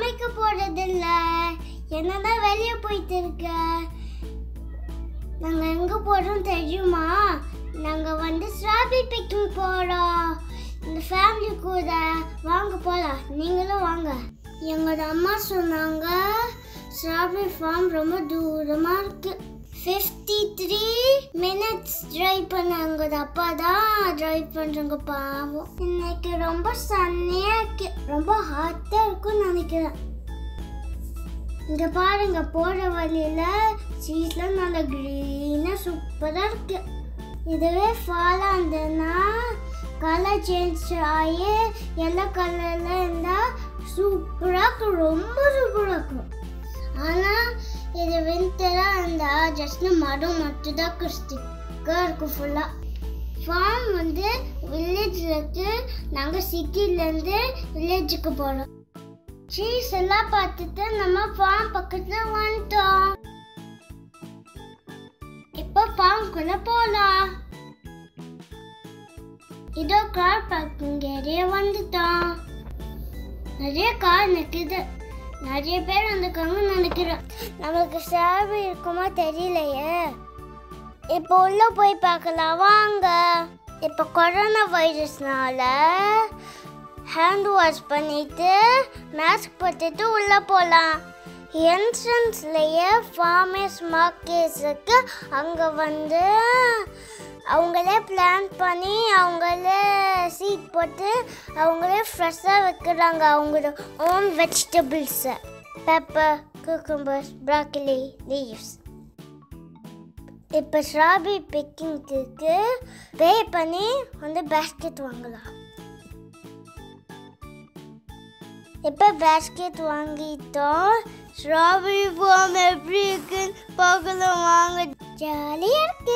சமைக்க போறதில்ல என்னதான் வெளியே போயிட்டு இருக்க நாங்க எங்க போறோம் தெரியுமா நாங்க வந்து ஸ்ட்ராபெரி பிக்கிங் போறோம் இந்த ஃபேமிலி கூட வாங்க போலாம் நீங்களும் வாங்க எங்களோட அம்மா சொன்னாங்க ஸ்ட்ராபெரி ஃபார்ம் ரொம்ப தூரமா இருக்கு ஃபிஃப்டி த்ரீ மினிட்ஸ் டிரைவ் பண்ணாங்க அப்பா தான் டிரைவ் பண்றாங்க பாவம் இன்னைக்கு ரொம்ப சன்னியா இருக்கு ரொம்ப ஹாட்டா இருக்கும்னு நினைக்கிறேன் இங்க பாருங்க போற வழியில சீஸ்லாம் நல்ல கிரீனா சூப்பரா இருக்கு இதுவே ஃபாலா இருந்ததுன்னா கலர் சேஞ்ச் ஆகி எல்லோ கலர்ல இருந்தா சூப்பரா இருக்கும் ரொம்ப சூப்பரா இருக்கும் ஆனா இது வின்டரா இருந்தா ஜஸ்ட் மரம் மட்டும் தான் கிறிஸ்டிக்கா இருக்கும் ஃபுல்லா ஃபார்ம் வந்து வில்லேஜ்ல இருக்கு நாங்க சிட்டில இருந்து வில்லேஜுக்கு போறோம் சீஸ் எல்லாம் பார்த்துட்டு நம்ம ஃபார்ம் பக்கத்துல வந்துட்டோம் இப்போ ஃபார்ம்குள்ள போலாம் இதோ கார் பார்க்கிங் ஏரியா வந்துட்டோம் நிறைய கார் நிக்குது நிறைய பேர் வந்திருக்காங்கன்னு நினைக்கிறேன் நம்மளுக்கு சேவை இருக்குமா தெரியலையே இப்போ உள்ள போய் பார்க்கலாம் வாங்க இப்போ கொரோனா வைரஸ்னால ஹேண்ட் வாஷ் பண்ணிட்டு மாஸ்க் போட்டுட்டு உள்ள போகலாம் என்ட்ரன்ஸ்லேயே ஃபார்மர்ஸ் மார்க்கெட்ஸுக்கு அங்கே வந்து அவங்களே பிளான் பண்ணி அவங்களே சீட் போட்டு அவங்களே ஃப்ரெஷ்ஷாக வைக்கிறாங்க அவங்களோட ஓன் வெஜிடபிள்ஸை பெப்பர் குக்கும்பர்ஸ் ப்ராக்கலி லீவ்ஸ் இப்போ ஸ்ட்ராபெரி பிக்கிங்க்கு பே பண்ணி வந்து பேஸ்கெட் வாங்கலாம் இப்போ பேஸ்கெட் வாங்கிட்டோம் ஸ்ட்ராபெரி ஃபார்ம் எப்படி இருக்குன்னு பார்க்கலாம் வாங்க ஜாலியாக இருக்கு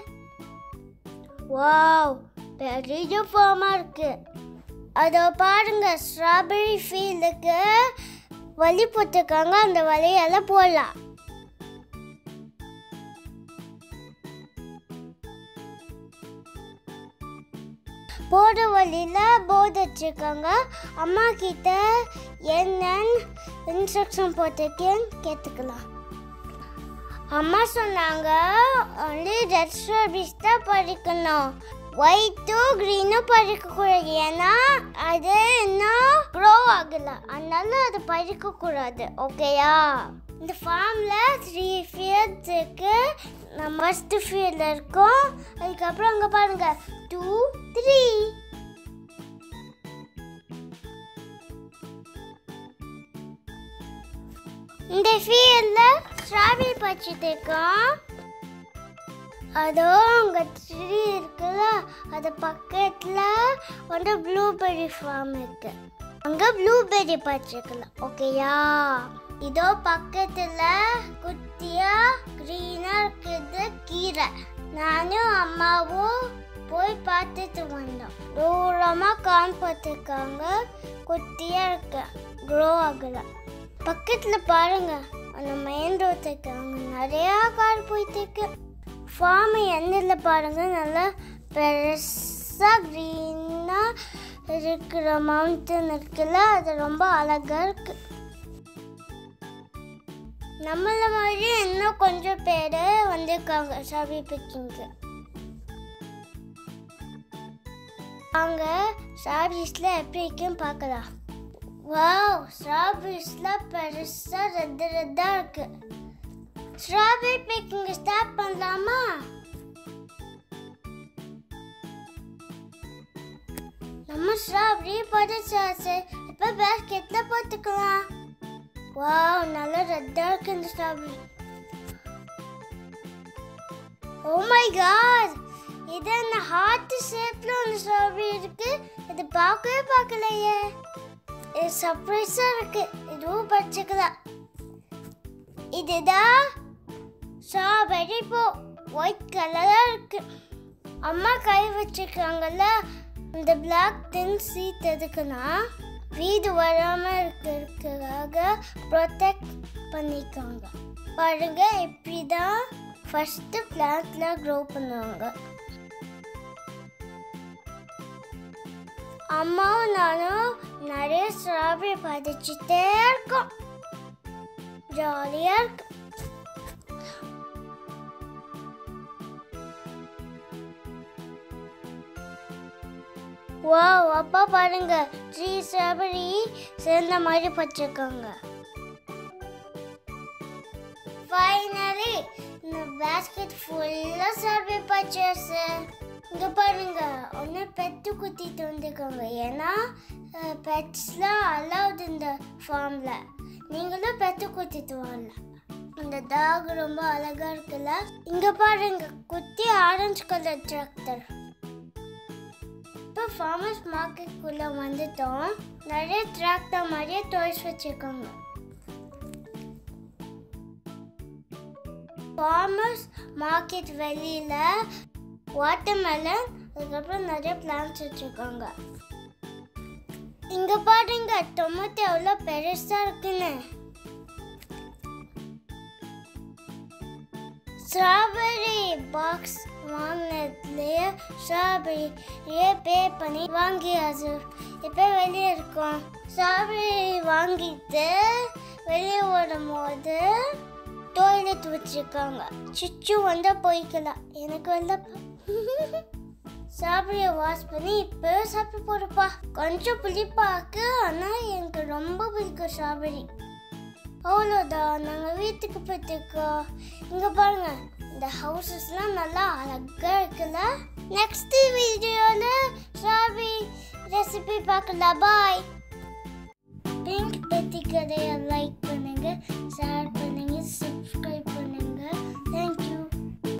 வாவ் பெரிய ஃபார்மாக இருக்கு அதோ பாருங்க ஸ்ட்ராபெரி ஃபீல்டுக்கு வழி போட்டிருக்காங்க அந்த வழியெல்லாம் போடலாம் போகிற வழியில் போர்டு வச்சுருக்காங்க அம்மா கிட்ட என்னன்னு இன்ஸ்ட்ரக்ஷன் போட்டிருக்கேன்னு கேட்டுக்கலாம் அம்மா சொன்னாங்க ஒன்லி ரெட் ஸ்ட்ராபெரிஸ் தான் பறிக்கணும் ஒயிட்டும் க்ரீனும் பறிக்கக்கூடாது ஏன்னா அது இன்னும் க்ரோ ஆகல அதனால அது பறிக்கக்கூடாது ஓகேயா இந்த ஃபார்மில் த்ரீ ஃபீல்ட்ஸ் இருக்கு நம்ம ஃபஸ்ட்டு ஃபீல்டில் இருக்கோம் அதுக்கப்புறம் அங்கே பாருங்க டூ த்ரீ இந்த ஃபீல்டில் ஸ்ட்ராபெரி பறிச்சுட்டு இருக்கோம் அதோ அங்கே ட்ரீ இருக்குல்ல அது பக்கத்தில் வந்து ப்ளூபெர்ரி ஃபார்ம் இருக்கு அங்கே ப்ளூபெர்ரி பறிச்சுக்கலாம் ஓகேயா இதோ பக்கத்தில் குட்டியா க்ரீனாக இருக்குது கீரை நானும் அம்மாவும் போய் பார்த்துட்டு வந்தோம் தூரமாக கான் பார்த்துருக்காங்க குட்டியாக இருக்கு க்ரோ ஆகலை பக்கத்தில் பாருங்க அந்த மெயின் ரோட் இருக்காங்க நிறையா கார் போயிட்டு இருக்கு ஃபார்ம் எண்ணில் பாருங்க நல்லா பெருசாக க்ரீனாக இருக்கிற மவுண்டன் இருக்குல்ல அது ரொம்ப அழகாக இருக்கு நம்மள மாதிரி இன்னும் கொஞ்சம் பேர் வந்திருக்காங்க சாபி பிக்கிங்க்கு அவங்க ஸ்ட்ராபெரிஸில் எப்படி இருக்குன்னு பார்க்கலாம் வாவ் ஸ்ட்ராபெரிஸ்லாம் பெருசாக ரெட்டு ரெட்டாக இருக்கு ஸ்ட்ராபெரி பிக்கிங் ஸ்டார்ட் பண்ணலாமா நம்ம ஸ்ட்ராபெரி பறிச்சாச்சு இப்போ பேஸ்கெட்டில் போட்டுக்கலாம் வாவ் நல்லா ரெட்டாக இருக்கு இந்த ஸ்ட்ராபெரி ஓ மை காட் இது என்ன ஹார்ட் ஷேப்ல ஒரு ஸ்ட்ராபெரி இருக்கு இது பார்க்கவே பார்க்கலையே இது சர்ப்ரைஸா இருக்கு இதுவும் பறிச்சுக்கலாம் இதுதான் ஸ்ட்ராபெரி இப்போ ஒயிட் கலரா இருக்கு அம்மா கை வச்சிருக்காங்கல்ல இந்த பிளாக் தின் சீட் எதுக்குன்னா வீடு வராம இருக்கிறதுக்காக ப்ரொடெக்ட் பண்ணிக்காங்க பாருங்க இப்படி தான் ஃபர்ஸ்ட் பிளான்ட்ல க்ரோ பண்ணுவாங்க அம்மாவும் நானும் நிறைய ஸ்ட்ராபெரி பதிச்சுட்டே இருக்கும் ஜாலியாக இருக்கு வாவ் அப்பா பாருங்க த்ரீ ஸ்ட்ராபெரி சேர்ந்த மாதிரி பச்சிருக்காங்க ஃபைனலி இந்த பேஸ்கெட் ஃபுல்லாக ஸ்ட்ராபெரி பர்ச்சேஸு இங்கே பாருங்க ஒன்று பெட்டு குத்திட்டு வந்துருக்காங்க ஏன்னா பெட்ஸ்லாம் அலவுட் இந்த ஃபார்மில் நீங்களும் பெட்டு குத்திட்டு வரல இந்த டாக் ரொம்ப அழகா இருக்குல்ல இங்க பாருங்க குட்டி ஆரஞ்சு கலர் டிராக்டர் இப்போ ஃபார்மர்ஸ் மார்க்கெட்டுக்குள்ள வந்துட்டோம் நிறைய டிராக்டர் மாதிரியே டாய்ஸ் வச்சிருக்காங்க ஃபார்மர்ஸ் மார்க்கெட் வெளியில வாட்டர்மெலன் அதுக்கப்புறம் நிறைய பிளான்ஸ் வச்சிருக்காங்க இங்க பாருங்க டொமேட்டோ எவ்வளோ பெருசா இருக்குன்னு ஸ்ட்ராபெரி பாக்ஸ் வாங்கினதுலேயே ஸ்ட்ராபெரியே பே பண்ணி வாங்கியாச்சு இப்போ வெளியே இருக்கோம் ஸ்ட்ராபெரி வாங்கிட்டு வெளியே வரும்போது டாய்லெட் வச்சுருக்காங்க சுச்சு வந்தால் போய்க்கலாம் எனக்கு வந்தா ஸ்ட்ராபெரியை வாஷ் பண்ணி இப்போ சாப்பிட்டு போடுப்பா கொஞ்சம் புளிப்பாக்கு ஆனால் எனக்கு ரொம்ப பிடிக்கும் ஸ்ட்ராபெரி அவ்வளோதான் நாங்கள் வீட்டுக்கு போயிட்டுருக்கோம் இங்கே பாருங்க இந்த ஹவுசஸ்லாம் நல்லா அழகாக இருக்குல்ல நெக்ஸ்ட் வீடியோவில் ஸ்ட்ராபெரி ரெசிபி பார்க்கலாம் பாய் பிங்க் பெட்டி கதையை லைக் பண்ணுங்க ஷேர் பண்ணுங்க